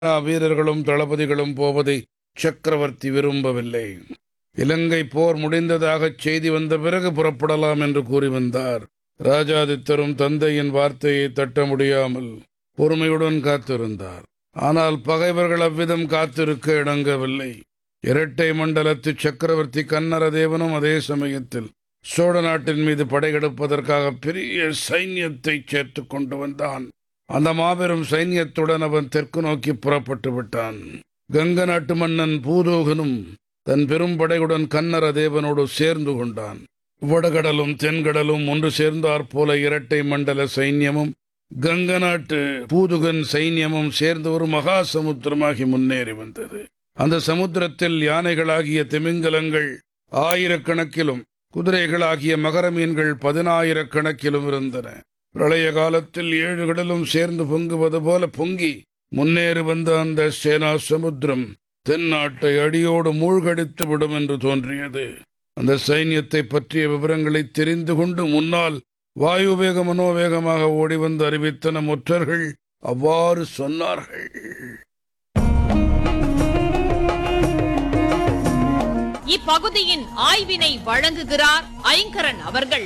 வீரர்களும் தளபதிகளும் போவதை சக்கரவர்த்தி விரும்பவில்லை இலங்கை போர் முடிந்ததாகச் செய்தி வந்த பிறகு புறப்படலாம் என்று கூறி வந்தார் ராஜாதித்தரும் தந்தையின் வார்த்தையை தட்ட முடியாமல் பொறுமையுடன் காத்திருந்தார் ஆனால் பகைவர்கள் அவ்விதம் காத்திருக்க இணங்கவில்லை இரட்டை மண்டலத்து சக்கரவர்த்தி கன்னரதேவனும் அதே சமயத்தில் சோழ நாட்டின் மீது படையெடுப்பதற்காக பெரிய சைன்யத்தை சேர்த்து கொண்டு வந்தான் அந்த மாபெரும் சைன்யத்துடன் அவன் தெற்கு நோக்கி புறப்பட்டு விட்டான் கங்க நாட்டு மன்னன் பூதோகனும் தன் பெரும் படையுடன் கன்னர தேவனோடு சேர்ந்து கொண்டான் வடகடலும் தென்கடலும் ஒன்று சேர்ந்தாற் போல இரட்டை மண்டல சைன்யமும் கங்க நாட்டு பூதுகன் சைன்யமும் சேர்ந்து ஒரு மகா சமுத்திரமாகி முன்னேறி வந்தது அந்த சமுத்திரத்தில் யானைகளாகிய திமிங்கலங்கள் ஆயிரக்கணக்கிலும் குதிரைகளாகிய மகர மீன்கள் பதினாயிரக்கணக்கிலும் இருந்தன பிரளய காலத்தில் ஏழு கடலும் சேர்ந்து பொங்குவது போல பொங்கி முன்னேறி வந்த அந்த சேனா சமுத்திரம் தென்னாட்டை அடியோடு மூழ்கடித்து விடும் என்று தோன்றியது அந்த சைன்யத்தை பற்றிய விவரங்களை தெரிந்து கொண்டு முன்னால் வாயுவேக மனோவேகமாக ஓடி வந்து அறிவித்தன முற்றர்கள் அவ்வாறு சொன்னார்கள் இப்பகுதியின் ஆய்வினை வழங்குகிறார் ஐங்கரன் அவர்கள்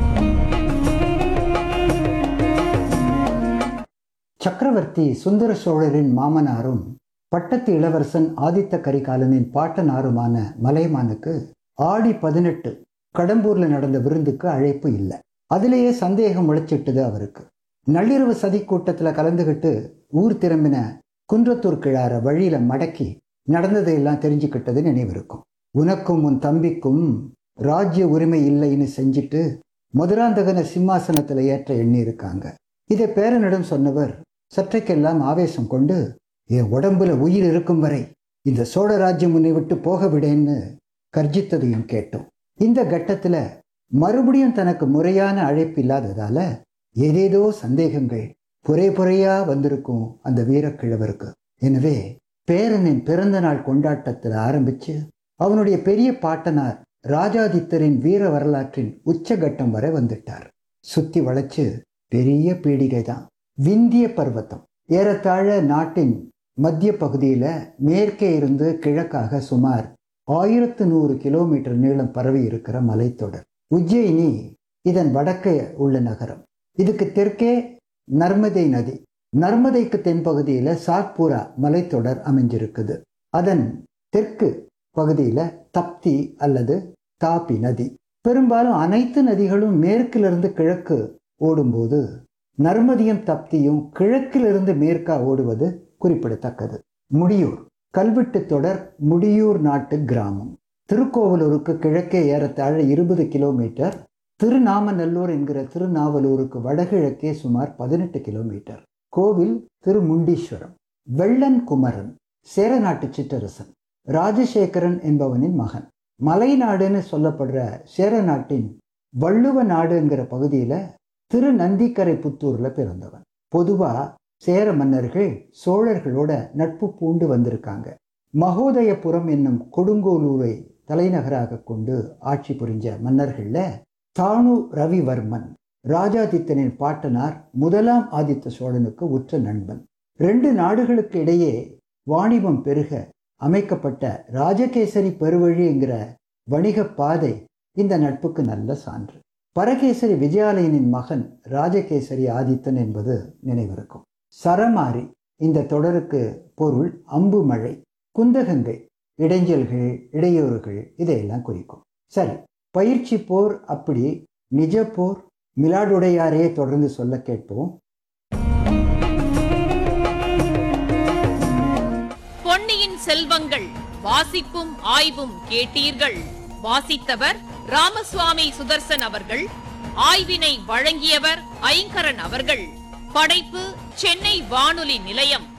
சக்கரவர்த்தி சுந்தர சோழரின் மாமனாரும் பட்டத்து இளவரசன் ஆதித்த கரிகாலனின் பாட்டனாருமான மலைமானுக்கு ஆடி பதினெட்டு கடம்பூர்ல நடந்த விருந்துக்கு அழைப்பு இல்லை அதிலேயே சந்தேகம் முளைச்சிட்டுது அவருக்கு நள்ளிரவு சதி கூட்டத்துல கலந்துகிட்டு ஊர் திரும்பின குன்றத்தூர் கிழார வழியில மடக்கி நடந்ததையெல்லாம் தெரிஞ்சுக்கிட்டது நினைவிருக்கும் உனக்கும் உன் தம்பிக்கும் ராஜ்ய உரிமை இல்லைன்னு செஞ்சுட்டு மதுராந்தகன சிம்மாசனத்துல ஏற்ற எண்ணி இருக்காங்க இதை பேரனிடம் சொன்னவர் சற்றைக்கெல்லாம் ஆவேசம் கொண்டு என் உடம்புல உயிர் இருக்கும் வரை இந்த சோழ ராஜ்யம் உன்னை விட்டு போக விடேன்னு கர்ஜித்ததையும் கேட்டோம் இந்த கட்டத்துல மறுபடியும் தனக்கு முறையான அழைப்பு இல்லாததால ஏதேதோ சந்தேகங்கள் புரை புறையா வந்திருக்கும் அந்த வீரக்கிழவருக்கு எனவே பேரனின் பிறந்த நாள் கொண்டாட்டத்தில் ஆரம்பிச்சு அவனுடைய பெரிய பாட்டனார் ராஜாதித்தரின் வீர வரலாற்றின் உச்சகட்டம் வரை வந்துட்டார் சுத்தி வளைச்சு பெரிய பீடிகை தான் விந்திய பர்வதம் ஏறத்தாழ நாட்டின் மத்திய பகுதியில மேற்கே இருந்து கிழக்காக சுமார் ஆயிரத்து நூறு கிலோமீட்டர் நீளம் பரவி இருக்கிற மலைத்தொடர் உஜ்ஜயினி இதன் வடக்கே உள்ள நகரம் இதுக்கு தெற்கே நர்மதை நதி நர்மதைக்கு தென்பகுதியில சாத்பூரா மலைத்தொடர் அமைஞ்சிருக்குது அதன் தெற்கு பகுதியில தப்தி அல்லது தாப்பி நதி பெரும்பாலும் அனைத்து நதிகளும் மேற்கிலிருந்து கிழக்கு ஓடும்போது நர்மதியும் தப்தியும் கிழக்கிலிருந்து மேற்கா ஓடுவது குறிப்பிடத்தக்கது முடியூர் கல்வெட்டு தொடர் முடியூர் நாட்டு கிராமம் திருக்கோவலூருக்கு கிழக்கே ஏறத்தாழ இருபது கிலோமீட்டர் திருநாமநல்லூர் என்கிற திருநாவலூருக்கு வடகிழக்கே சுமார் பதினெட்டு கிலோமீட்டர் கோவில் திருமுண்டீஸ்வரம் வெள்ளன் குமரன் சேர நாட்டு சிற்றரசன் ராஜசேகரன் என்பவனின் மகன் மலைநாடுன்னு சொல்லப்படுற சேர நாட்டின் வள்ளுவ நாடு என்கிற பகுதியில திரு நந்திக்கரை புத்தூர்ல பிறந்தவன் பொதுவா சேர மன்னர்கள் சோழர்களோட நட்பு பூண்டு வந்திருக்காங்க மகோதயபுரம் என்னும் கொடுங்கோலூரை தலைநகராக கொண்டு ஆட்சி புரிஞ்ச மன்னர்கள்ல தானு ரவிவர்மன் ராஜாதித்தனின் பாட்டனார் முதலாம் ஆதித்த சோழனுக்கு உற்ற நண்பன் ரெண்டு நாடுகளுக்கு இடையே வாணிபம் பெருக அமைக்கப்பட்ட ராஜகேசரி பெருவழி என்கிற வணிக பாதை இந்த நட்புக்கு நல்ல சான்று பரகேசரி விஜயாலயனின் மகன் ராஜகேசரி ஆதித்தன் என்பது நினைவிருக்கும் சரமாரி இந்த தொடருக்கு பொருள் அம்பு மழை குந்தகங்கை இடைஞ்சல்கள் இடையூறுகள் இதையெல்லாம் குறிக்கும் சரி பயிற்சி போர் அப்படி நிஜ போர் மிலாடுடையாரே தொடர்ந்து சொல்ல கேட்போம் பொன்னியின் செல்வங்கள் வாசிப்பும் ஆய்வும் கேட்டீர்கள் வாசித்தவர் ராமசுவாமி சுதர்சன் அவர்கள் ஆய்வினை வழங்கியவர் ஐங்கரன் அவர்கள் படைப்பு சென்னை வானொலி நிலையம்